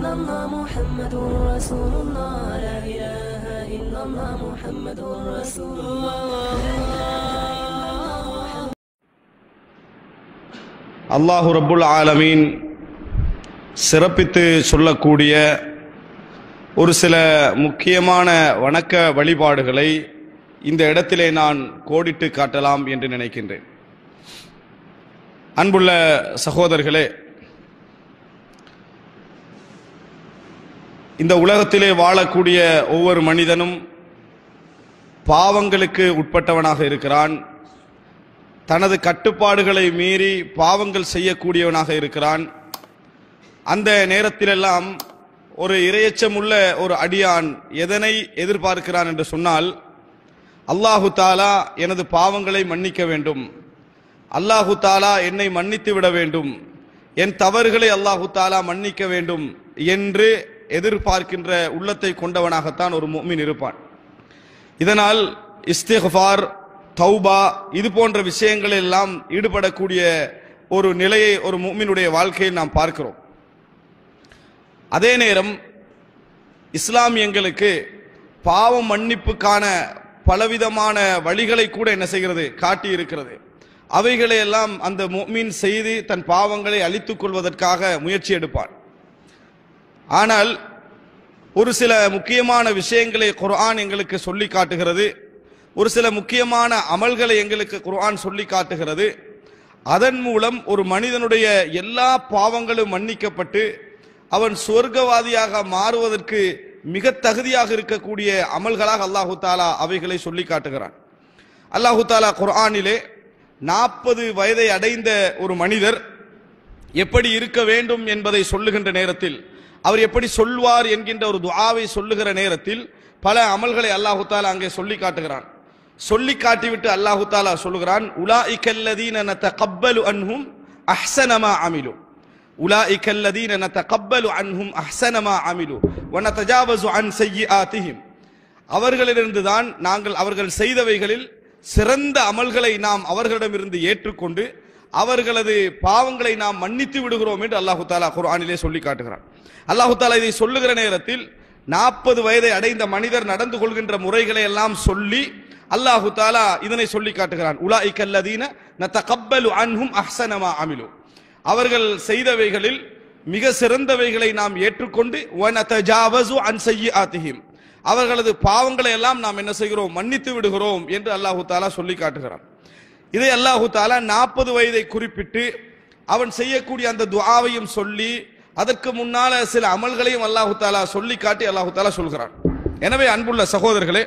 إلا الله محمد رسول الله لا إله إلا الله محمد رسول الله அல்லாஹு ரப்புல் ஆலமீன் சிறப்பித்து சொல்லக்கூடிய ஒரு சில முக்கியமான வணக்க வழிபாடுகளை இந்த இடத்திலே நான் கோடிட்டு காட்டலாம் என்று நினைக்கின்றேன் அன்புள்ள சகோதரர்களே இந்த உலகத்திலே வாழக்கூடிய ஒவ்வொரு மனிதனும் பாவங்களுக்கு உட்பட்டவனாக இருக்கிறான் தனது கட்டுப்பாடுகளை மீறி பாவங்கள் செய்யக்கூடியவனாக இருக்கிறான் அந்த நேரத்திலெல்லாம் ஒரு இரையச்சமுள்ள ஒரு அடியான் எதனை எதிர்பார்க்கிறான் என்று சொன்னால் அல்லாஹு தாலா எனது பாவங்களை மன்னிக்க வேண்டும் அல்லாஹு தாலா என்னை மன்னித்து விட வேண்டும் என் தவறுகளை அல்லாஹு தாலா மன்னிக்க வேண்டும் என்று எதிர்பார்க்கின்ற உள்ளத்தை கொண்டவனாகத்தான் ஒரு முஃமின் இருப்பான் இதனால் இஸ்திஃபார் தௌபா இது போன்ற விஷயங்கள் எல்லாம் ஈடுபடக்கூடிய ஒரு நிலையை ஒரு முஃமினுடைய வாழ்க்கையில் நாம் பார்க்கிறோம் அதே நேரம் இஸ்லாம் எங்களுக்கு பாவம் மன்னிப்புக்கான பலவிதமான வழிகளை கூட என்ன செய்கிறது காட்டி இருக்கிறது அவைகளை எல்லாம் அந்த முஃமின் செய்து தன் பாவங்களை அழித்துக் கொள்வதற்காக முயற்சி எடுப்பான் ஆனால் ஒரு சில முக்கியமான விஷயங்களை குர்ஆன் எங்களுக்கு சொல்லி காட்டுகிறது ஒரு சில முக்கியமான அமல்களை எங்களுக்கு குர்ஆன் சொல்லி காட்டுகிறது அதன் மூலம் ஒரு மனிதனுடைய எல்லா பாவங்களும் மன்னிக்கப்பட்டு அவன் சொர்க்கவாதியாக மாறுவதற்கு மிக தகுதியாக இருக்கக்கூடிய அமல்களாக அல்லாஹு தாலா அவைகளை சொல்லி காட்டுகிறான் அல்லாஹு தாலா குர்ஆனிலே நாற்பது வயதை அடைந்த ஒரு மனிதர் எப்படி இருக்க வேண்டும் என்பதை சொல்லுகின்ற நேரத்தில் அவர் எப்படி சொல்வார் என்கின்ற ஒரு துஆவை சொல்லுகிற நேரத்தில் பல அமல்களை அல்லாஹு தாலா அங்கே சொல்லி காட்டுகிறான் சொல்லி காட்டிவிட்டு அல்லாஹு தாலா சொல்லுகிறான் உலாஇக்கல்லதீன நதகப்பலு அன்ஹும் அஹ்ஸனமா அமிலு உலாஇக்கல்லதீன நதகப்பலு அன்ஹும் அஹ்ஸனமா அமிலு வனதஜாவசு அன் செய்யிஆத்திஹிம் அவர்களிலிருந்து தான் நாங்கள் அவர்கள் செய்தவைகளில் சிறந்த அமல்களை நாம் அவர்களிடமிருந்து ஏற்றுக்கொண்டு அவர்களது பாவங்களை நாம் மன்னித்து விடுகிறோம் என்று அல்லாஹு தாலா குர்ஆனிலே சொல்லி காட்டுகிறான் அல்லாஹு தாலா இதை சொல்லுகிற நேரத்தில் நாற்பது வயதை அடைந்த மனிதர் நடந்து கொள்கின்ற முறைகளை எல்லாம் சொல்லி அல்லாஹு தாலா இதனை சொல்லி காட்டுகிறான் உலாஇக்கல்லதீன நதகப்பலு அன்ஹும் அஹ்ஸனமா அமிலு அவர்கள் செய்தவைகளில் மிக சிறந்தவைகளை நாம் ஏற்றுக்கொண்டு வனதஜாவசு அன் செய்யிஆத்திஹிம் அவர்களது பாவங்களை எல்லாம் நாம் என்ன செய்கிறோம் மன்னித்து விடுகிறோம் என்று அல்லாஹு தாலா சொல்லி காட்டுகிறான் இதை அல்லாஹு தாலா நாற்பது வயதை குறிப்பிட்டு அவன் செய்யக்கூடிய அந்த துஆவையும் சொல்லி அதற்கு முன்னால சில அமல்களையும் அல்லாஹு தாலா சொல்லி காட்டி அல்லாஹு தாலா சொல்கிறான் எனவே அன்புள்ள சகோதரர்களே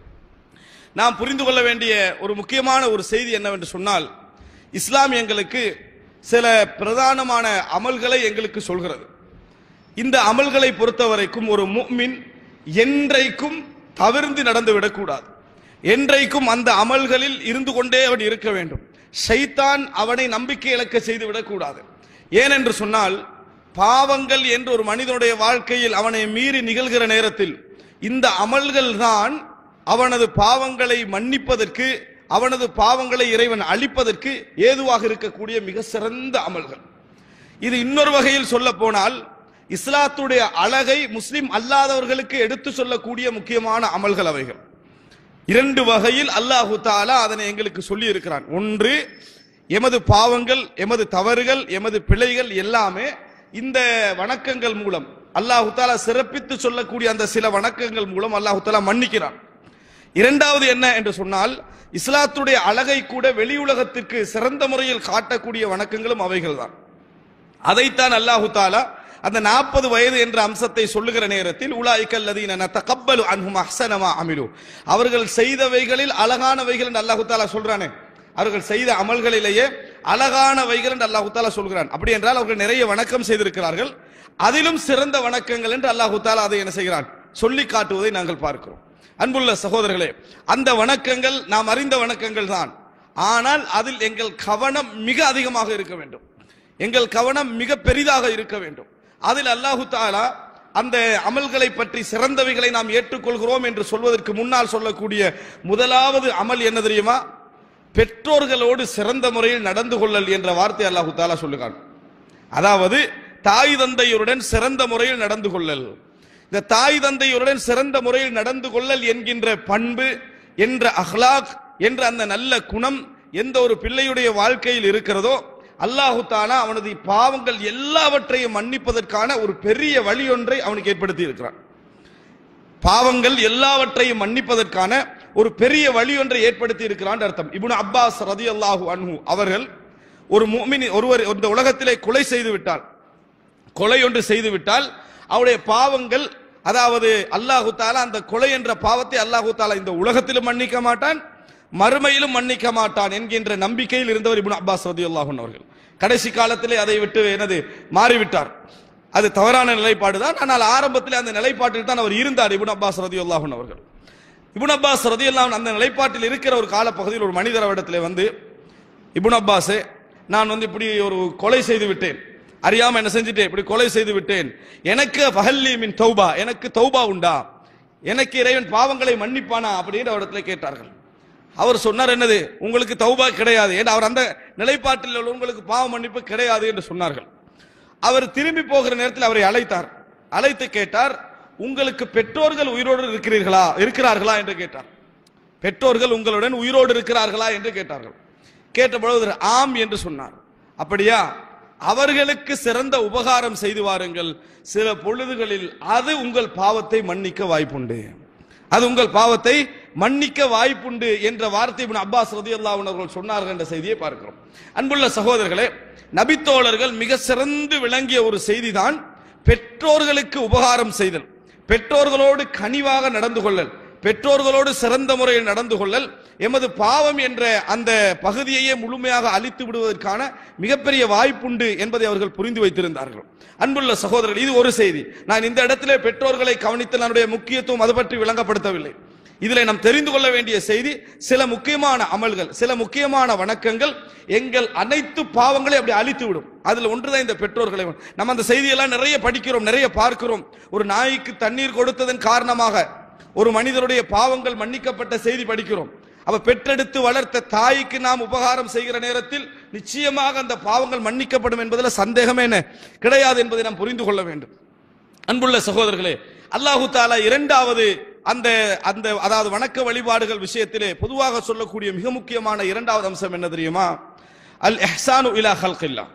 நாம் புரிந்து கொள்ள வேண்டிய ஒரு முக்கியமான ஒரு செய்தி என்னவென்று சொன்னால் இஸ்லாம் எங்களுக்கு சில பிரதானமான அமல்களை எங்களுக்கு சொல்கிறது இந்த அமல்களை பொறுத்தவரைக்கும் ஒரு முஃமின் என்றைக்கும் தவிர்ந்து நடந்து விடக்கூடாது என்றைக்கும் அந்த அமல்களில் இருந்து கொண்டே அவன் இருக்க வேண்டும் ஷைத்தான் அவனை நம்பிக்கை இழக்க செய்து விடக்கூடாது ஏனென்று சொன்னால் பாவங்கள் என்று ஒரு மனிதனுடைய வாழ்க்கையில் அவனை மீறி நிகழ்கிற நேரத்தில் இந்த அமல்கள் தான் அவனது பாவங்களை மன்னிப்பதற்கு அவனது பாவங்களை இறைவன் அழிப்பதற்கு ஏதுவாக இருக்கக்கூடிய மிக சிறந்த அமல்கள் இது இன்னொரு வகையில் சொல்ல போனால் இஸ்லாத்துடைய அழகை முஸ்லிம் அல்லாதவர்களுக்கு எடுத்து சொல்லக்கூடிய முக்கியமான அமல்கள் அவைகள் இரண்டு வகையில் அல்லாஹு தாலா அதனை எங்களுக்கு சொல்லி இருக்கிறான் ஒன்று எமது பாவங்கள் எமது தவறுகள் எமது பிழைகள் எல்லாமே இந்த வணக்கங்கள் மூலம் அல்லாஹு தாலா சிறப்பித்து சொல்லக்கூடிய அந்த சில வணக்கங்கள் மூலம் அல்லாஹு தாலா மன்னிக்கிறான் இரண்டாவது என்ன என்று சொன்னால் இஸ்லாத்துடைய அழகை கூட வெளியுலகத்திற்கு சிறந்த முறையில் காட்டக்கூடிய வணக்கங்களும் அவைகள் தான் அதைத்தான் அல்லாஹு தாலா அந்த நாற்பது வயது என்ற அம்சத்தை சொல்லுகிற நேரத்தில் உலாய்க்கல்லதீன நதகப்பலு அன்ஹும் அஹ்ஸனமா அமிலு அவர்கள் செய்தவைகளில் அழகானவைகள் என்று அல்லாஹு தாலா சொல்றானே அவர்கள் செய்த அமல்களிலேயே அழகானவைகள் என்று அல்லாஹு தாலா சொல்கிறான் அப்படி என்றால் அவர்கள் நிறைய வணக்கம் செய்திருக்கிறார்கள் அதிலும் சிறந்த வணக்கங்கள் என்று அல்லாஹு தாலா அதை என்ன செய்கிறான் சொல்லி காட்டுவதை நாங்கள் பார்க்கிறோம் அன்புள்ள சகோதரர்களே அந்த வணக்கங்கள் நாம் அறிந்த வணக்கங்கள் தான் ஆனால் அதில் எங்கள் கவனம் மிக அதிகமாக இருக்க வேண்டும் எங்கள் கவனம் மிக பெரிதாக இருக்க வேண்டும் அதில் அல்லாஹு தாலா அந்த அமல்களை பற்றி சிறந்தவைகளை நாம் ஏற்றுக்கொள்கிறோம் என்று சொல்வதற்கு முன்னால் சொல்லக்கூடிய முதலாவது அமல் என்ன தெரியுமா பெற்றோர்களோடு சிறந்த முறையில் நடந்து கொள்ளல் என்ற வார்த்தை அல்லாஹு தாலா சொல்லுகிறான் அதாவது தாய் தந்தையருடன் சிறந்த முறையில் நடந்து கொள்ளல் இந்த தாய் தந்தையருடன் சிறந்த முறையில் நடந்து கொள்ளல் என்கின்ற பண்பு என்ற அஹ்லாக் என்ற அந்த நல்ல குணம் எந்த ஒரு பிள்ளையுடைய வாழ்க்கையில் இருக்கிறதோ அல்லாஹு தாலா அவனது பாவங்கள் எல்லாவற்றையும் மன்னிப்பதற்கான ஒரு பெரிய வழி ஒன்றை அவனுக்கு ஏற்படுத்தி இருக்கிறான் பாவங்கள் எல்லாவற்றையும் மன்னிப்பதற்கான ஒரு பெரிய வழி ஒன்றை ஏற்படுத்தி இருக்கிறான் அர்த்தம் இப்னு அப்பாஸ் ரதியல்லாஹு அன்ஹு அவர்கள் ஒரு முஃமின் ஒருவர் இந்த உலகத்திலே கொலை செய்து விட்டார் கொலை ஒன்று செய்து விட்டால் அவருடைய பாவங்கள் அதாவது அல்லாஹு தாலா அந்த கொலை என்ற பாவத்தை அல்லாஹு தாலா இந்த உலகத்திலும் மன்னிக்க மாட்டான் மறுமையிலும் மன்னிக்க மாட்டான் என்கின்ற நம்பிக்கையில் இருந்தவர் இப்னு அப்பாஸ் ரதியல்லாஹு அன்ஹு அவர்கள் கடைசி காலத்திலே அதை விட்டு என்னது மாறிவிட்டார் அது தவறான நிலைப்பாடு தான் ஆனால் ஆரம்பத்தில் அந்த நிலைப்பாட்டில் தான் அவர் இருந்தார் இப்னு அப்பாஸ் ரதியல்லாஹு அன்ஹு அவர்கள் இப்னு அப்பாஸ் ரதியல்லாஹு அன்ஹு அந்த நிலைப்பாட்டில் இருக்கிற ஒரு காலப்பகுதியில் ஒரு மனிதர் அவரிடத்திலே வந்து இப்னு அப்பாஸே நான் வந்து இப்படி ஒரு கொலை செய்து விட்டேன் அறியாம என்ன செஞ்சுட்டேன் இப்படி கொலை செய்து விட்டேன் எனக்கு ஃபஹல்லி மின் தௌபா எனக்கு தௌபா உண்டா எனக்கு இறைவன் பாவங்களை மன்னிப்பானா அப்படின்னு அவரிடத்துல கேட்டார்கள் அவர் சொன்னார் என்னது உங்களுக்கு தௌபா கிடையாது ஏன்னா அவர் அந்த நிலைப்பாட்டில் உள்ள உங்களுக்கு பாவ மன்னிப்பு கிடையாது என்று சொன்னார்கள் அவர் திரும்பி போகிற நேரத்தில் அவரை அழைத்தார் அழைத்து கேட்டார் உங்களுக்கு பெற்றோர்கள் உயிரோடு இருக்கிறீர்களா இருக்கிறார்களா என்று கேட்டார் பெற்றோர்கள் உங்களுடன் உயிரோடு இருக்கிறார்களா என்று கேட்டார்கள் கேட்டபொழுது அவர் ஆம் என்று சொன்னார் அப்படியா அவர்களுக்கு சிறந்த உபகாரம் செய்து வாருங்கள் சில பொழுதுகளில் அது உங்கள் பாவத்தை மன்னிக்க வாய்ப்புண்டு அது உங்கள் பாவத்தை மன்னிக்க வாய்ப்புண்டு என்ற வார்த்தை இப்னு அப்பாஸ் ரதியல்லாஹு அன்ஹு அவர்கள் சொன்னார்கள் என்ற செய்தியை பார்க்கிறோம் அன்புள்ள சகோதரர்களே நபித்தோழர்கள் மிக சிறந்து விளங்கிய ஒரு செய்திதான் பெற்றோர்களுக்கு உபகாரம் செய்தல் பெற்றோர்களோடு கனிவாக நடந்து கொள்ளல் பெற்றோர்களோடு சிறந்த முறையில் நடந்து கொள்ளல் எமது பாவம் என்ற அந்த பகுதியையே முழுமையாக அழித்து விடுவதற்கான மிகப்பெரிய வாய்ப்புண்டு என்பதை அவர்கள் புரிந்து வைத்திருந்தார்கள் அன்புள்ள சகோதரர்கள் இது ஒரு செய்தி நான் இந்த இடத்திலே பெற்றோர்களை கவனித்து என்னுடைய முக்கியத்துவம் அது பற்றி விளங்கப்படுத்தவில்லை இதில் நாம் தெரிந்து கொள்ள வேண்டிய செய்தி சில முக்கியமான அமல்கள் சில முக்கியமான வணக்கங்கள் எங்கள் அனைத்து பாவங்களை அப்படி அழித்து விடும் அதுல ஒன்றுதான் இந்த பெற்றோர்களை நம்ம அந்த செய்தியெல்லாம் நிறைய படிக்கிறோம் நிறைய பார்க்கிறோம் ஒரு நாய்க்கு தண்ணீர் கொடுத்ததன் காரணமாக ஒரு மனிதருடைய பாவங்கள் மன்னிக்கப்பட்ட செய்தி படிக்கிறோம் அவ பெற்றெடுத்து வளர்த்த தாய்க்கு நாம் உபகாரம் செய்கிற நேரத்தில் நிச்சயமாக அந்த பாவங்கள் மன்னிக்கப்படும் என்பதில் சந்தேகமே என்ன கிடையாது என்பதை நாம் புரிந்து கொள்ள வேண்டும் அன்புள்ள சகோதரர்களே அல்லாஹு தாலா இரண்டாவது அந்த அந்த அதாவது வணக்க வழிபாடுகள் விஷயத்திலே பொதுவாக சொல்லக்கூடிய மிக முக்கியமான இரண்டாவது அம்சம் என்ன தெரியுமா அல் இஹ்சானு இலா ஹல்கில்லா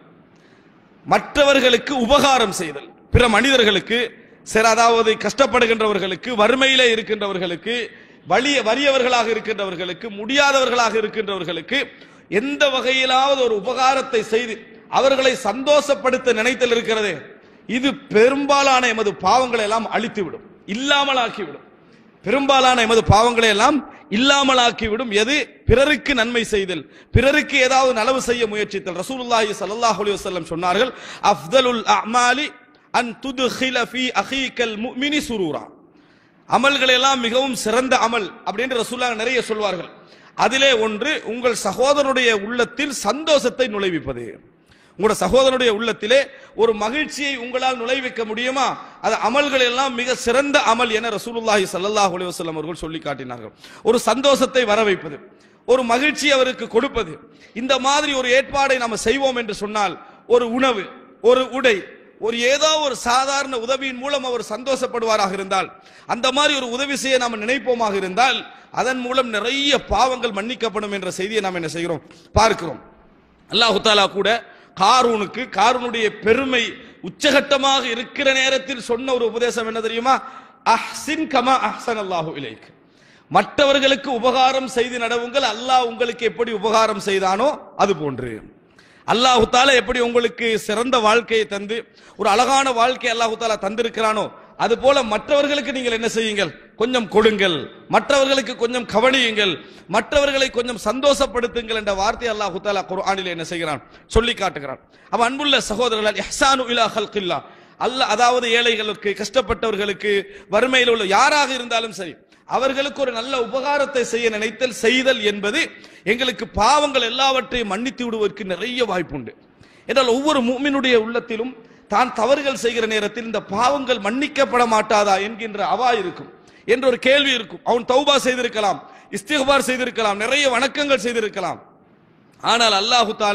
மற்றவர்களுக்கு உபகாரம் செய்தல் பிற மனிதர்களுக்கு சில அதாவது கஷ்டப்படுகின்றவர்களுக்கு வறுமையிலே இருக்கின்றவர்களுக்கு வலிய வறியவர்களாக இருக்கின்றவர்களுக்கு முடியாதவர்களாக இருக்கின்றவர்களுக்கு எந்த வகையிலாவது ஒரு உபகாரத்தை செய்து அவர்களை சந்தோஷப்படுத்த நினைத்தல் இருக்கிறதே இது பெரும்பாலான எமது பாவங்களை எல்லாம் அழித்துவிடும் இல்லாமலாக்கிவிடும் பெரும்பாலான எமது பாவங்களை எல்லாம் இல்லாமலாக்கிவிடும் எது பிறருக்கு நன்மை செய்தல் பிறருக்கு ஏதாவது நலவு செய்ய முயற்சித்தல் ரசூலுல்லாஹி ஸல்லல்லாஹு அலைஹி வஸல்லம் சொன்னார்கள் அஃதலுல் அமாலி அன் துத்ஹில ஃபீ அஹீக்கல் முஃமினி சுரூரா அமல்கள் எல்லாம் மிகவும் சிறந்த அமல் அப்படின்னு ரசூலுல்லாஹ் நிறைய சொல்வார்கள் அதிலே ஒன்று உங்கள் சகோதரனுடைய உள்ளத்தில் சந்தோஷத்தை நுழைவிப்பது உங்களோட சகோதரனுடைய உள்ளத்திலே ஒரு மகிழ்ச்சியை உங்களால் நுழைவிக்க முடியுமா அது அமல்கள் எல்லாம் மிக சிறந்த அமல் என ரசூலுல்லாஹி ஸல்லல்லாஹு அலைஹி வஸல்லம் அவர்கள் சொல்லி காட்டினார்கள் ஒரு சந்தோஷத்தை வர வைப்பது ஒரு மகிழ்ச்சி அவருக்கு கொடுப்பது இந்த மாதிரி ஒரு ஏற்பாடை நாம செய்வோம் என்று சொன்னால் ஒரு உணவு ஒரு உடை ஒரு ஏதோ ஒரு சாதாரண உதவியின் மூலம் அவர் சந்தோஷப்படுவாராக இருந்தால் அந்த மாதிரி ஒரு உதவி செய்ய நாம் நினைப்போமாக இருந்தால் அதன் மூலம் நிறைய பாவங்கள் மன்னிக்கப்படும் என்ற செய்தியை நாம் என்ன செய்கிறோம் பார்க்கிறோம் அல்லாஹு தாலா கூட காரூனுக்கு காரூனுடைய பெருமை உச்சகட்டமாக இருக்கிற நேரத்தில் சொன்ன ஒரு உபதேசம் என்ன தெரியுமா அஹ்சின் கமா அஹ்சன் அல்லாஹு இலைக் மற்றவர்களுக்கு உபகாரம் செய்து நடவுங்கள் அல்லாஹ் உங்களுக்கு எப்படி உபகாரம் செய்தானோ அது போன்று அல்லாஹு தாலா எப்படி உங்களுக்கு சிறந்த வாழ்க்கையை தந்து ஒரு அழகான வாழ்க்கை அல்லாஹு தாலா தந்திருக்கிறானோ அது போல மற்றவர்களுக்கு நீங்கள் என்ன செய்யுங்கள் கொஞ்சம் கொடுங்கள் மற்றவர்களுக்கு கொஞ்சம் கவனியுங்கள் மற்றவர்களை கொஞ்சம் சந்தோஷப்படுத்துங்கள் என்ற வார்த்தை அல்லாஹு தாலா குர்ஆனில் என்ன செய்கிறான் சொல்லி காட்டுகிறான் அவன் அன்புள்ள சகோதரர்கள் இஹ்சானு இலா ஹல்கில்லா அல்லாஹ் அதாவது ஏழைகளுக்கு கஷ்டப்பட்டவர்களுக்கு வறுமையில் உள்ள யாராக இருந்தாலும் சரி அவர்களுக்கு ஒரு நல்ல உபகாரத்தை செய்ய நினைத்தல் செய்தல் என்பது எங்களுக்கு பாவங்கள் எல்லாவற்றையும் மன்னித்து விடுவதற்கு நிறைய வாய்ப்புண்டு என்றால் ஒவ்வொரு மூமினுடைய உள்ளத்திலும் தான் தவறுகள் செய்கிற நேரத்தில் இந்த பாவங்கள் மன்னிக்கப்பட மாட்டாதா என்கின்ற அவா இருக்கும் என்ற ஒரு கேள்வி இருக்கும் அவன் தௌபா செய்திருக்கலாம் இஸ்திகபார் செய்திருக்கலாம் நிறைய வணக்கங்கள் செய்திருக்கலாம் ஆனால் அல்லாஹு தாலா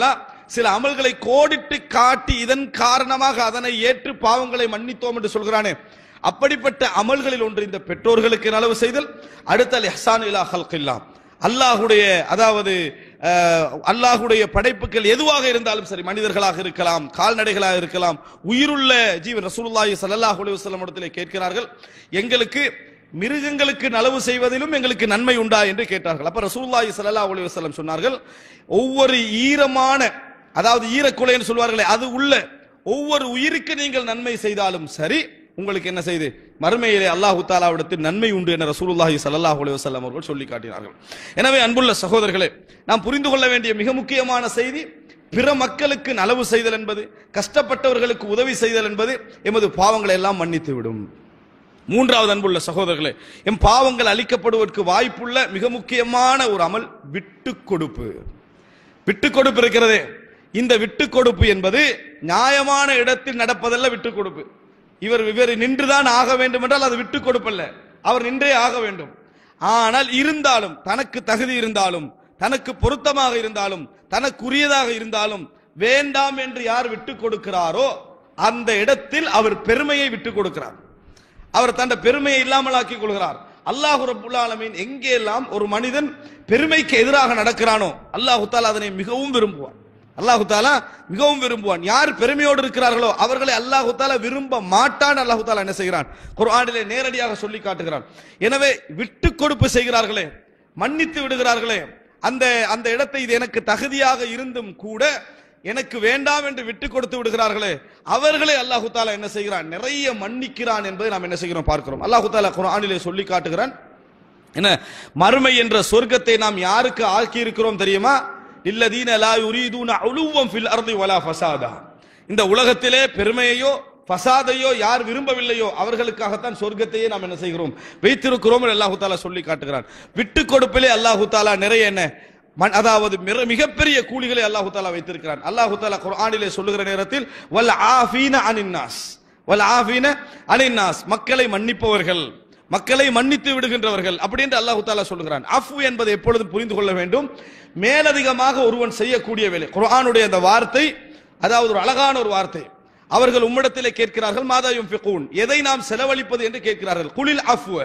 சில அமல்களை கோடிட்டு காட்டி இதன் காரணமாக அதனை ஏற்று பாவங்களை மன்னித்தோம் என்று சொல்கிறானே அப்படிப்பட்ட அமல்களில் ஒன்று இந்த பெற்றோர்களுக்கு நலவு செய்தல் அடுத்த இஹ்சான் இலா ஹல்கில்லா அல்லாஹுடைய அதாவது அஹ், அல்லாஹுடைய படைப்புகள் எதுவாக இருந்தாலும் சரி மனிதர்களாக இருக்கலாம் கால்நடைகளாக இருக்கலாம் உயிருள்ள ஜீவன் ரசூலுல்லாஹி ஸல்லல்லாஹு அலைஹி வஸல்லம் இடத்திலே கேட்கிறார்கள் எங்களுக்கு மிருகங்களுக்கு நலவு செய்வதிலும் எங்களுக்கு நன்மை உண்டா என்று கேட்டார்கள் அப்ப ரசூலுல்லாஹி ஸல்லல்லாஹு அலைஹி வஸல்லம் சொன்னார்கள் ஒவ்வொரு ஈரமான அதாவது ஈரக்குலைன்னு சொல்வார்களே அது உள்ள ஒவ்வொரு உயிருக்கு நீங்கள் நன்மை செய்தாலும் சரி உங்களுக்கு என்ன செய்து மறுமையிலே அல்லாஹு தாலாவிடத்தில் நன்மை உண்டு என ரசூலுல்லாஹி ஸல்லல்லாஹு அலைஹி வஸல்லம் அவர்கள் சொல்லி காட்டினார்கள் எனவே அன்புள்ள சகோதரர்களே நாம் புரிந்து கொள்ள வேண்டிய மிக முக்கியமான செய்தி பிற மக்களுக்கு நலவு செய்தல் என்பது கஷ்டப்பட்டவர்களுக்கு உதவி செய்தல் என்பது எமது பாவங்களை எல்லாம் மன்னித்து விடும் மூன்றாவது அன்புள்ள சகோதரர்களே எம் பாவங்கள் அளிக்கப்படுவதற்கு வாய்ப்புள்ள மிக முக்கியமான ஒரு அமல் விட்டு கொடுப்பு விட்டு கொடுப்பு இருக்கிறதே இந்த விட்டு கொடுப்பு என்பது நியாயமான இடத்தில் நடப்பதல்ல விட்டு கொடுப்பு இவர் இவர் நின்றுதான் ஆக வேண்டும் என்றால் அது விட்டு கொடுப்பல்ல அவர் நின்றே ஆக வேண்டும் ஆனால் இருந்தாலும் தனக்கு தகுதி இருந்தாலும் தனக்கு பொருத்தமாக இருந்தாலும் தனக்குரியதாக இருந்தாலும் வேண்டாம் என்று யார் விட்டு கொடுக்கிறாரோ அந்த இடத்தில் அவர் பெருமையை விட்டு கொடுக்கிறார் அவர் தன் பெருமையை இல்லாமல் ஆக்கிக் கொள்கிறார் அல்லாஹு ரப்புல் ஆலமீன் எங்கெல்லாம் ஒரு மனிதன் பெருமைக்கு எதிராக நடக்கிறானோ அல்லாஹு தாலா அதனை மிகவும் விரும்புவான் அல்லாஹு தாலா மிகவும் விரும்புவான் யார் பெருமையோடு இருக்கிறார்களோ அவர்களை அல்லாஹு தாலா விரும்ப மாட்டான் அல்லாஹு தாலா என்ன செய்கிறான் குர்ஆனிலே நேரடியாக சொல்லி காட்டுகிறான் எனவே விட்டு கொடுப்பு செய்கிறார்களே மன்னித்து விடுகிறார்களே அந்த அந்த இடத்தை இது எனக்கு தகுதியாக இருந்தும் கூட எனக்கு வேண்டாம் என்று விட்டு கொடுத்து விடுகிறார்களே அவர்களே அல்லாஹு தாலா என்ன செய்கிறான் நிறைய மன்னிக்கிறான் என்பதை நாம் என்ன செய்கிறோம் பார்க்கிறோம் அல்லாஹு தாலா குர்ஆனிலே சொல்லி காட்டுகிறான் என்ன மறுமை என்ற சொர்க்கத்தை நாம் யாருக்கு ஆக்கி இருக்கிறோம் தெரியுமா இல்லதீன லா யுரீதுன உலுவம் ஃபில் அர்தி வலா ஃபசாதா இந்த உலகத்திலே பெருமையையோ ஃபசாதையோ யார் விரும்பவில்லையோ அவர்களுக்காகத்தான் சொர்க்கத்தையே நாம் என்ன செய்கிறோம் வைத்திருக்கிறோம் என்று அல்லாஹு தாலா சொல்லி காட்டுகிறான் விட்டு கொடுப்பிலே அல்லாஹு தாலா நிறைய என்ன மன்- அதாவது மிர- மிகப்பெரிய கூலிகளை அல்லாஹு தாலா வைத்திருக்கிறான் அல்லாஹு தாலா குர்ஆனிலே சொல்லுகிற நேரத்தில் வல் ஆஃபீன அனின்னாஸ் வல் ஆஃபீன அனின்னாஸ் மக்களை மன்னிப்பவர்கள் மக்களை மன்னித்து விடுகின்றவர்கள் அப்படி என்று அல்லாஹு தாலா சொல்லுகிறான் அஃபு என்பதை எப்பொழுதும் புரிந்து கொள்ள வேண்டும் மேலதிகமாக ஒருவன் செய்யக்கூடிய வேலை குர்ஆனுடைய அந்த வார்த்தை அதாவது ஒரு அழகான ஒரு வார்த்தை அவர்கள் உம்மிடத்திலே கேட்கிறார்கள் மாதாயும் ஃபிகூன் எதை நாம் செலவழிப்பது என்று கேட்கிறார்கள் குளில் அஃப்வ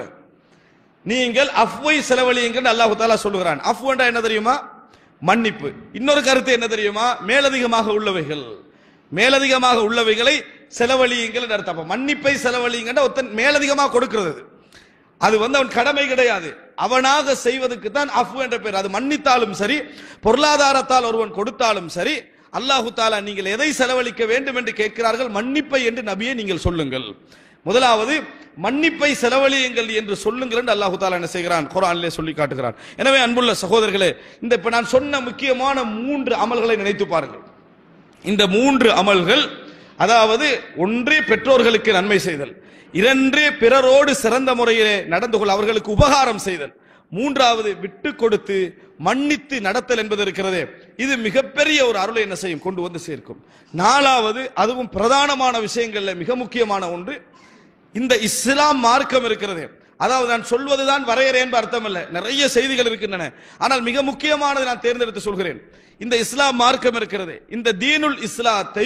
நீங்கள் அஃப்வை செலவழியுங்கள் அல்லாஹு தாலா சொல்லுகிறான் அஃப்வண்டா என்ன தெரியுமா மன்னிப்பு இன்னொரு கருத்து என்ன தெரியுமா மேலதிகமாக உள்ளவைகள் மேலதிகமாக உள்ளவைகளை செலவழியுங்கள் என்று அர்த்தம் அப்ப மன்னிப்பை செலவழியுங்கன்ற ஒருத்தன் மேலதிகமாக கொடுக்கிறது அது. அது வந்து அவன் கடமை கிடையாது அவனாக செய்வதற்கு தான் அஃபு என்ற பேர் அது மன்னித்தாலும் சரி பொருளாதாரத்தால் ஒருவன் கொடுத்தாலும் சரி அல்லாஹு தாலா நீங்கள் எதை செலவழிக்க வேண்டும் என்று கேட்கிறார்கள் மன்னிப்பை என்று நபியை நீங்கள் சொல்லுங்கள் முதலாவது மன்னிப்பை செலவழியுங்கள் என்று சொல்லுங்கள் என்று அல்லாஹு தாலா என்ன செய்கிறான் குரானிலே சொல்லி காட்டுகிறான் எனவே அன்புள்ள சகோதரர்களே இந்த இப்ப நான் சொன்ன முக்கியமான மூன்று அமல்களை நினைத்து பாருங்கள் இந்த மூன்று அமல்கள் அதாவது ஒன்று பெற்றோர்களுக்கு நன்மை செய்தல் இரண்டு பிறரோடு சிறந்த முறையிலே நடந்து கொள்ள அவர்களுக்கு உபகாரம் செய்தல் மூன்றாவது விட்டு கொடுத்து மன்னித்து நடத்தல் என்பது இருக்கிறதே இது மிகப்பெரிய ஒரு அருளை என்ன செய்யும் கொண்டு வந்து சேர்க்கும் நாலாவது அதுவும் பிரதானமான விஷயங்கள்ல மிக முக்கியமான ஒன்று இந்த இஸ்லாம் மார்க்கம் இருக்கிறது அதாவது நான் சொல்வதுதான் வரையறை என்பது அர்த்தம் அல்ல நிறைய செய்திகள் இருக்கின்றன ஆனால் மிக முக்கியமானதை நான் தேர்ந்தெடுத்து சொல்கிறேன் இந்த இஸ்லாம் மார்க்கம் இருக்கிறது இந்த தீனுல் இஸ்லாத்தை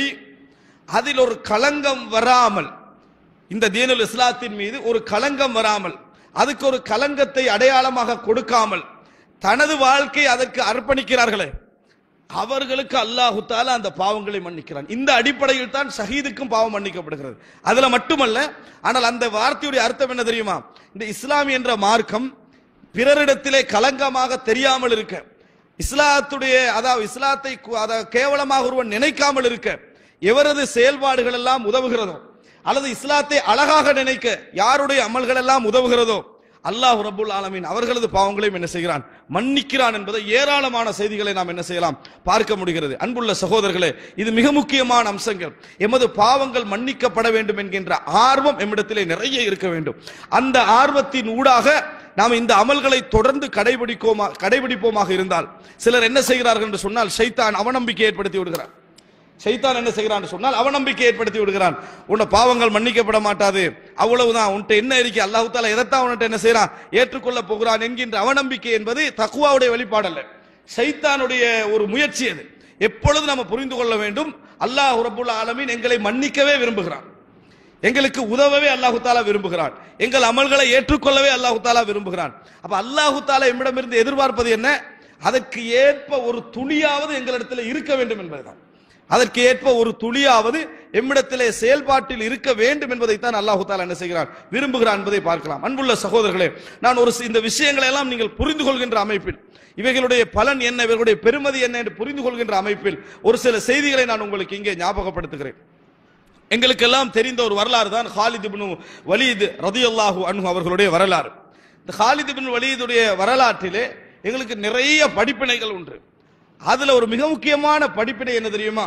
அதில் ஒரு களங்கம் வராமல் இந்த தீனுல் இஸ்லாத்தின் மீது ஒரு களங்கம் வராமல் அதுக்கு ஒரு களங்கத்தை அடையாளமாக கொடுக்காமல் தனது வாழ்க்கை அதற்கு அர்ப்பணிக்கிறார்களே அவர்களுக்கு அல்லாஹு தாலா அந்த பாவங்களை மன்னிக்கிறான் இந்த அடிப்படையில் தான் ஷஹீதுக்கும் பாவம் மன்னிக்கப்படுகிறது அதுல மட்டுமல்ல ஆனால் அந்த வார்த்தையுடைய அர்த்தம் என்ன தெரியுமா இந்த இஸ்லாம் என்ற மார்க்கம் பிறரிடத்திலே கலங்கமாக தெரியாமல் இருக்க இஸ்லாத்துடைய அதாவது இஸ்லாத்தை கு- அதாவது கேவலமாக ஒருவன் நினைக்காமல் இருக்க எவரது செயல்பாடுகள் எல்லாம் உதவுகிறதோ அல்லது இஸ்லாத்தை அழகாக நினைக்க யாருடைய அமல்கள் எல்லாம் உதவுகிறதோ அல்லாஹ் ரப்புல் ஆலமீன் அவர்களது பாவங்களையும் என்ன செய்கிறான் மன்னிக்கிறான் என்பதை ஏராளமான செய்திகளை நாம் என்ன செய்யலாம் பார்க்க முடிகிறது அன்புள்ள சகோதரர்களே இது மிக முக்கியமான அம்சங்கள் எமது பாவங்கள் மன்னிக்கப்பட வேண்டும் என்கின்ற ஆர்வம் எம்மிடத்திலே நிறைய இருக்க வேண்டும் அந்த ஆர்வத்தின் ஊடாக நாம் இந்த அமல்களை தொடர்ந்து கடைபிடிக்கோமா கடைபிடிப்போமாக இருந்தால் சிலர் என்ன செய்கிறார்கள் என்று சொன்னால் ஷைத்தான் அவநம்பிக்கை ஏற்படுத்தி விடுகிறார் சைத்தான் என்ன செய்கிறான் சொன்னால் அவநம்பிக்கை ஏற்படுத்தி விடுகிறான் உன்னை பாவங்கள் மன்னிக்கப்பட மாட்டாது அவ்வளவுதான் உன்ட்ட என்ன இருக்கு அல்லாஹு தாலா எதைத்தான் உன்கிட்ட என்ன செய்யறான் ஏற்றுக்கொள்ள போகிறான் என்கின்ற அவநம்பிக்கை என்பது தக்குவாவுடைய வெளிப்பாடல்ல சைத்தானுடைய ஒரு முயற்சி அது எப்பொழுது நம்ம புரிந்து கொள்ள வேண்டும் அல்லாஹ் ரப்புல் ஆலமீன் எங்களை மன்னிக்கவே விரும்புகிறான் எங்களுக்கு உதவவே அல்லாஹு தாலா விரும்புகிறான் எங்கள் அமல்களை ஏற்றுக்கொள்ளவே அல்லாஹு தாலா விரும்புகிறான் அப்ப அல்லாஹு தாலா எம்மிடமிருந்து எதிர்பார்ப்பது என்ன அதற்கு ஏற்ப ஒரு துளியாவது எங்களிடத்தில் இருக்க வேண்டும் என்பதுதான் அதற்கு ஏற்ப ஒரு துளியாவது எம்மிடத்திலே செயல்பாட்டில் இருக்க வேண்டும் என்பதைத்தான் அல்லாஹு தாலா என்ன செய்கிறான் விரும்புகிறான் என்பதை பார்க்கலாம் அன்புள்ள சகோதரர்களே நான் ஒரு சி- இந்த விஷயங்களை எல்லாம் நீங்கள் புரிந்து கொள்கின்ற அமைப்பில் இவைகளுடைய பலன் என்ன இவர்களுடைய பெருமதி என்ன என்று புரிந்து கொள்கின்ற அமைப்பில் ஒரு சில செய்திகளை நான் உங்களுக்கு இங்கே ஞாபகப்படுத்துகிறேன் எங்களுக்கெல்லாம் தெரிந்த ஒரு வரலாறு தான் ஹாலித் இப்னு வலீத் ரதியல்லாஹு அன்ஹு அவர்களுடைய வரலாறு இந்த ஹாலித் இப்னு வலீதுடைய வரலாற்றிலே எங்களுக்கு நிறைய படிப்பினைகள் உண்டு அதுல ஒரு மிக முக்கியமான படிப்பினை என்ன தெரியுமா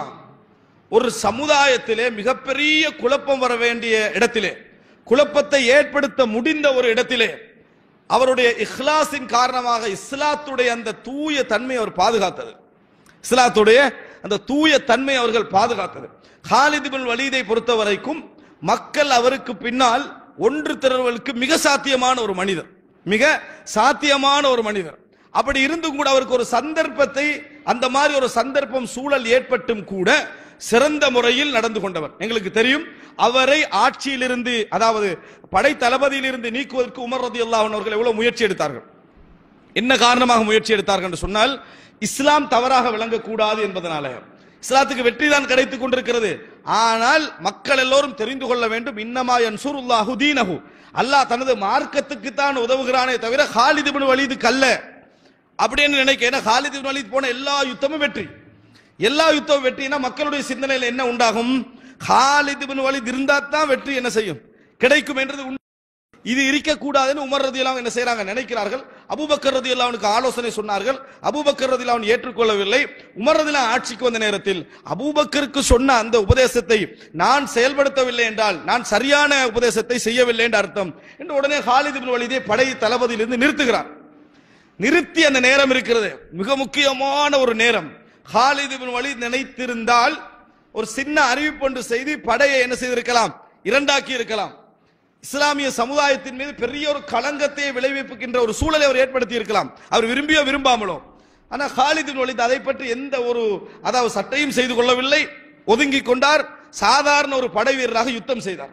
ஒரு சமுதாயத்திலே மிகப்பெரிய குழப்பம் வர வேண்டிய இடத்திலே குழப்பத்தை ஏற்படுத்த முடிந்த ஒரு இடத்திலே அவருடைய இஹ்லாஸின் காரணமாக இஸ்லாத்துடைய அந்த தூய தன்மை அவர் பாதுகாத்தது இஸ்லாத்துடைய அந்த தூய தன்மை அவர்கள் பாதுகாத்தது ஹாலித் பின் வலீதை பொறுத்த வரைக்கும் மக்கள் அவருக்கு பின்னால் ஒன்று திரள்வதற்கு மிக சாத்தியமான ஒரு மனிதர் மிக சாத்தியமான ஒரு மனிதர் அப்படி இருந்தும் கூட அவருக்கு ஒரு சந்தர்ப்பத்தை அந்த மாதிரி ஒரு சந்தர்ப்பம் சூழல் ஏற்பட்டும் கூட சிறந்த முறையில் நடந்து கொண்டவர் எங்களுக்கு தெரியும் அவரை ஆட்சியிலிருந்து அதாவது படை தளபதியிலிருந்து நீக்குவதற்கு உமர் ரதியுல்லாஹு அவர்கள் எவ்வளவு முயற்சி எடுத்தார்கள் என்ன காரணமாக முயற்சி எடுத்தார்கள் என்று சொன்னால் இஸ்லாம் தவறாக விளங்கக்கூடாது என்பதனால இஸ்லாத்துக்கு வெற்றி தான் கிடைத்துக் கொண்டிருக்கிறது ஆனால் மக்கள் எல்லோரும் தெரிந்து கொள்ள வேண்டும் இன்னமா யன்சுருல்லாஹு தீனஹு அல்லாஹ் தனது மார்க்கத்துக்கு தான் உதவுகிறானே தவிர ஹாலித் இப்னு வலீதுக்கு அல்ல அப்படின்னு நினைக்க ஏன்னா ஹாலித் இப்னு வலீத் போன எல்லா யுத்தமும் வெற்றி எல்லா யுத்தமும் வெற்றினா மக்களுடைய சிந்தனையில் என்ன உண்டாகும் ஹாலித் இப்னு வலீத் இருந்தா தான் வெற்றி என்ன செய்யும் கிடைக்கும் என்றது உண்மை. இது இருக்கக்கூடாதுன்னு உமர் ரதியெல்லாம் என்ன செய்றாங்க நினைக்கிறார்கள் அபூபக்கர் ரதியெல்லாம் அவனுக்கு ஆலோசனை சொன்னார்கள் அபூபக்கர் ரதியெல்லாம் அவன் ஏற்றுக்கொள்ளவில்லை உமர் ரதியெல்லாம் ஆட்சிக்கு வந்த நேரத்தில் அபூபக்கருக்கு சொன்ன அந்த உபதேசத்தை நான் செயல்படுத்தவில்லை என்றால் நான் சரியான உபதேசத்தை செய்யவில்லை என்று அர்த்தம் என்று உடனே ஹாலித் இப்னு வலீதை படை தளபதியிலிருந்து நிறுத்துகிறார் நிறுத்தி அந்த நேரம் இருக்கிறது மிக முக்கியமான ஒரு நேரம் ஹாலித் இப்னு வலீத் நினைத்திருந்தால் ஒரு சின்ன அறிவிப்பு ஒன்று செய்து படையை என்ன செய்திருக்கலாம் இரண்டாக்கி இருக்கலாம் இஸ்லாமிய சமுதாயத்தின் மீது பெரிய ஒரு களங்கத்தை விளைவிப்புகின்ற ஒரு சூழலை அவர் ஏற்படுத்தி இருக்கலாம் அவர் விரும்பியோ விரும்பாமலோ ஆனா ஹாலித் இப்னு வலீத் அதை பற்றி எந்த ஒரு அதாவது சட்டையும் செய்து கொள்ளவில்லை ஒதுங்கிக் கொண்டார் சாதாரண ஒரு படை வீரராக யுத்தம் செய்தார்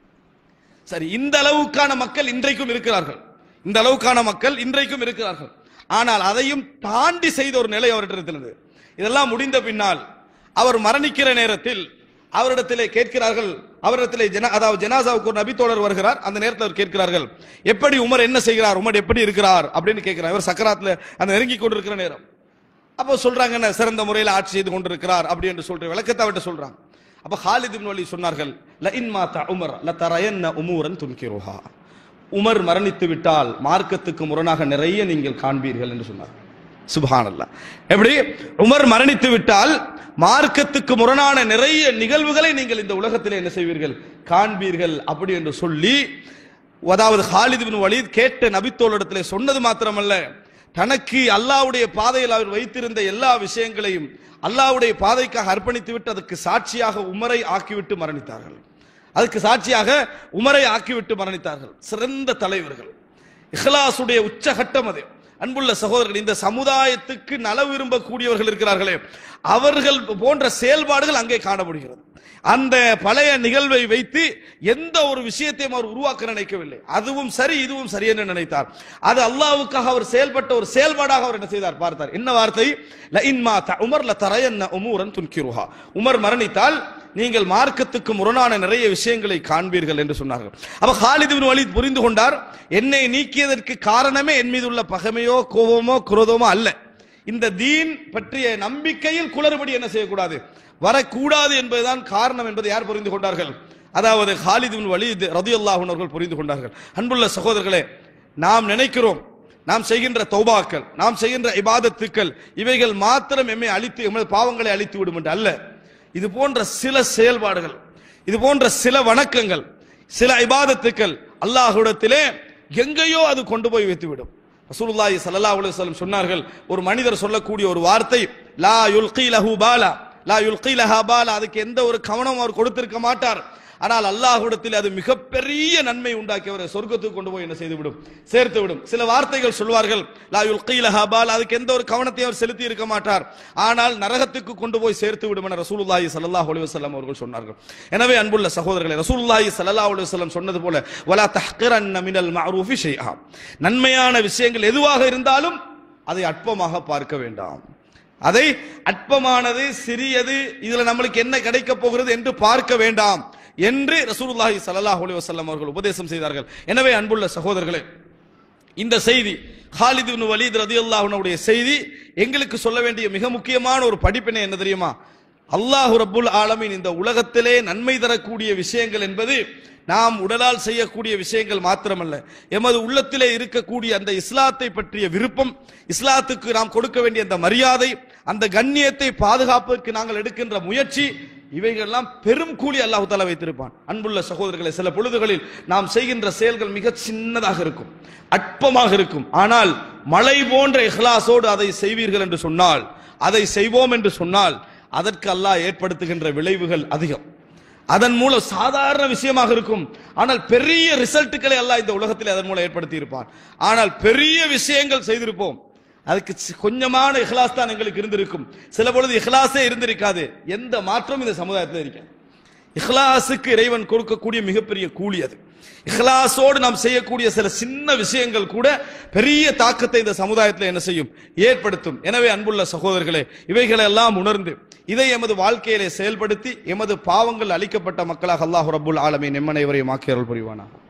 சரி இந்த அளவுக்கான மக்கள் இன்றைக்கும் இருக்கிறார்கள் இந்த அளவுக்கான மக்கள் இன்றைக்கும் இருக்கிறார்கள் ஆனால் அதையும் தாண்டி செய்த ஒரு நிலை அவரிடம் இருந்தது இதெல்லாம் முடிந்த பின்னால் அவர் மரணிக்கிற நேரத்தில் அவரிடத்திலே கேட்கிறார்கள் அவரிடத்திலே ஜன அதாவது ஜனாசாவுக்கு ஒரு நபித்தோழர் வருகிறார் அந்த நேரத்தில் அவர் கேட்கிறார்கள் எப்படி உமர் என்ன செய்கிறார் உமர் எப்படி இருக்கிறார் அப்படின்னு கேட்கிறார் இவர் சக்கராத்துல அந்த நெருங்கி கொண்டிருக்கிற நேரம் அப்போ சொல்றாங்க என்ன சிறந்த முறையில் ஆட்சி செய்து கொண்டிருக்கிறார் அப்படி என்று சொல்ற விளக்கத்தை அவர்கிட்ட சொல்றாங்க அப்ப ஹாலித் இப்னு வலி சொன்னார்கள் ல இன் மாதா உமர் ல தரயன்ன உமூரன் துன்கிருஹா உமர் மரணித்து விட்டால் மார்க்கத்துக்கு முரணாக நிறைய நீங்கள் காண்பீர்கள் என்று சொன்னார் சுபஹானல்லாஹ் எப்படி உமர் மரணித்து விட்டால் மார்க்கத்துக்கு முரணான நிறைய நிகழ்வுகளை நீங்கள் இந்த உலகத்திலே என்ன செய்வீர்கள் காண்பீர்கள் அப்படி என்று சொல்லி அதாவது ஹாலித் பின் வலீத் கேட்ட நபித்தோளிடத்திலே சொன்னது மாத்திரமல்ல தனக்கு அல்லாஹ்வுடைய பாதையில் அவர் வைத்திருந்த எல்லா விஷயங்களையும் அல்லாஹ்வுடைய பாதைக்காக அர்ப்பணித்து விட்டு அதுக்கு சாட்சியாக உமரை ஆக்கிவிட்டு மரணித்தார்கள் அதுக்கு சாட்சியாக உமரை ஆக்கிவிட்டு மரணித்தார்கள் சிறந்த தலைவர்கள் இஹ்லாசுடைய உச்சகட்டம் அது அன்புள்ள சகோதரர்கள் இந்த சமுதாயத்துக்கு நல விரும்பக்கூடியவர்கள் இருக்கிறார்களே அவர்கள் போன்ற செயல்பாடுகள் அங்கே காண முடிகிறது அந்த பழைய நிகழ்வை வைத்து எந்த ஒரு விஷயத்தையும் அவர் உருவாக்க நினைக்கவில்லை அதுவும் சரி இதுவும் சரி என்று நினைத்தார் அது அல்லாஹ்வுக்காக அவர் செயல்பட்ட ஒரு செயல்பாடாக அவர் என்ன செய்தார் பார்த்தார் என்ன வார்த்தை ல இன் மாத உமர் ல தரயன்ன உமூரன் துன்கிருஹா உமர் மரணித்தால் நீங்கள் மார்க்கத்துக்கு முரணான நிறைய விஷயங்களை காண்பீர்கள் என்று சொன்னார்கள் அப்ப ஹாலித் பின் வலீத் புரிந்து கொண்டார் என்னை நீக்கியதற்கு காரணமே என் மீது உள்ள பகைமையோ கோபமோ குரோதமோ அல்ல இந்த தீன் பற்றிய நம்பிக்கையில் குளறுபடி என்ன செய்யக்கூடாது வரக்கூடாது என்பதுதான் காரணம் என்பதை யார் புரிந்து கொண்டார்கள் அதாவது ஹாலித் பின் வலீத் ரதியுல்லாஹு அவர்கள் புரிந்து கொண்டார்கள் அன்புள்ள சகோதரர்களே நாம் நினைக்கிறோம் நாம் செய்கின்ற தௌபாக்கள் நாம் செய்கின்ற இபாதத்துக்கள் இவைகள் மாத்திரம் எம்மை அழித்து எமது பாவங்களை அழித்து விடும் என்று அல்ல இது போன்ற சில செயல்பாடுகள் இது போன்ற சில வணக்கங்கள் சில இபாதத்துக்கள் அல்லாஹ்விடத்திலே எங்கேயோ அது கொண்டு போய் வைத்துவிடும் ரசூலுல்லாஹி ஸல்லல்லாஹு அலைஹி வஸல்லம் சொன்னார்கள் ஒரு மனிதர் சொல்லக்கூடிய ஒரு வார்த்தை லா யுல்கி லஹு பாலா லா யுல்கி லஹா பாலா அதுக்கு எந்த ஒரு கவனம் அவர் கொடுத்திருக்க மாட்டார் ஆனால் அல்லாஹ்விடத்தில் அது மிகப்பெரிய நன்மை உண்டாக்கி அவரை சொர்க்கத்துக்கு கொண்டு போய் என்ன செய்து விடும் சேர்த்து விடும் சில வார்த்தைகள் சொல்வார்கள் லா யுல்கீலஹா பால் அதுக்கு எந்த ஒரு கவனத்தையும் அவர் செலுத்தி இருக்க மாட்டார் ஆனால் நரகத்துக்கு கொண்டு போய் சேர்த்து விடும் என ரசூலுல்லாஹி ஸல்லல்லாஹு அலைஹி வஸல்லம் அவர்கள் சொன்னார்கள் எனவே அன்புள்ள சகோதரர்களே ரசூலுல்லாஹி ஸல்லல்லாஹு அலைஹி வஸல்லம் சொன்னது போல வலா தஹ்கிரன்ன மினல் மஅரூஃபி ஷைஆ நன்மையான விஷயங்கள் எதுவாக இருந்தாலும் அதை அற்பமாக பார்க்க வேண்டாம் அதை அற்பமானது சிறியது இதுல நம்மளுக்கு என்ன கிடைக்க போகிறது என்று பார்க்க வேண்டாம் என்று ரசூலுல்லாஹி ஸல்லல்லாஹு அலைஹி வஸல்லம் அவர்கள் உபதேசம் செய்தார்கள் எனவே அன்புள்ள சகோதரர்களே இந்த செய்தி ஹாலித் இப்னு வலீத் ரதியல்லாஹு அன்ஹுடைய செய்தி எங்களுக்கு சொல்ல வேண்டிய மிக முக்கியமான ஒரு படிப்பினை என்ன தெரியுமா அல்லாஹ் ரப்புல் ஆலமீன் இந்த உலகத்திலே நன்மை தரக்கூடிய விஷயங்கள் என்பது நாம் உடலால் செய்யக்கூடிய விஷயங்கள் மாத்திரமல்ல எமது உள்ளத்திலே இருக்கக்கூடிய அந்த இஸ்லாத்தை பற்றிய விருப்பம் இஸ்லாத்துக்கு நாம் கொடுக்க வேண்டிய அந்த மரியாதை அந்த கண்ணியத்தை பாதுகாப்பதற்கு நாங்கள் எடுக்கின்ற முயற்சி இவைகளெல்லாம் பெரும் கூலி அல்லாஹு தாலா வைத்திருப்பான் அன்புள்ள சகோதரர்களை சில பொழுதுகளில் நாம் செய்கின்ற செயல்கள் மிக சின்னதாக இருக்கும் அற்பமாக இருக்கும் ஆனால் மலை போன்ற இஹ்லாஸோடு அதை செய்வீர்கள் என்று சொன்னால் அதை செய்வோம் என்று சொன்னால் அதற்கு அல்லாஹ் ஏற்படுத்துகின்ற விளைவுகள் அதிகம் அதன் மூலம் சாதாரண விஷயமாக இருக்கும் ஆனால் பெரிய ரிசல்ட்டுகளை அல்லாஹ் இந்த உலகத்தில் அதன் மூலம் ஏற்படுத்தி இருப்பான் ஆனால் பெரிய விஷயங்கள் செய்திருப்போம் அதுக்கு சி- கொஞ்சமான இஹ்லாஸ் தான் எங்களுக்கு இருந்திருக்கும் சில பொழுது இஹ்லாஸே இருந்திருக்காது எந்த மாற்றமும் இந்த சமுதாயத்தில் இருக்காது இஹ்லாஸுக்கு இறைவன் கொடுக்கக்கூடிய மிகப்பெரிய கூலி அது இஹ்லாஸோடு நாம் செய்யக்கூடிய சில சின்ன விஷயங்கள் கூட பெரிய தாக்கத்தை இந்த சமுதாயத்தில் என்ன செய்யும் ஏற்படுத்தும் எனவே அன்புள்ள சகோதரர்களே இவைகளை எல்லாம் உணர்ந்து இதை எமது வாழ்க்கையிலே செயல்படுத்தி எமது பாவங்கள் அளிக்கப்பட்ட மக்களாக அல்லாஹ் ரப்புல் ஆலமீன் எம்மனைவரையும் ஆக்கியருள் புரிவானாக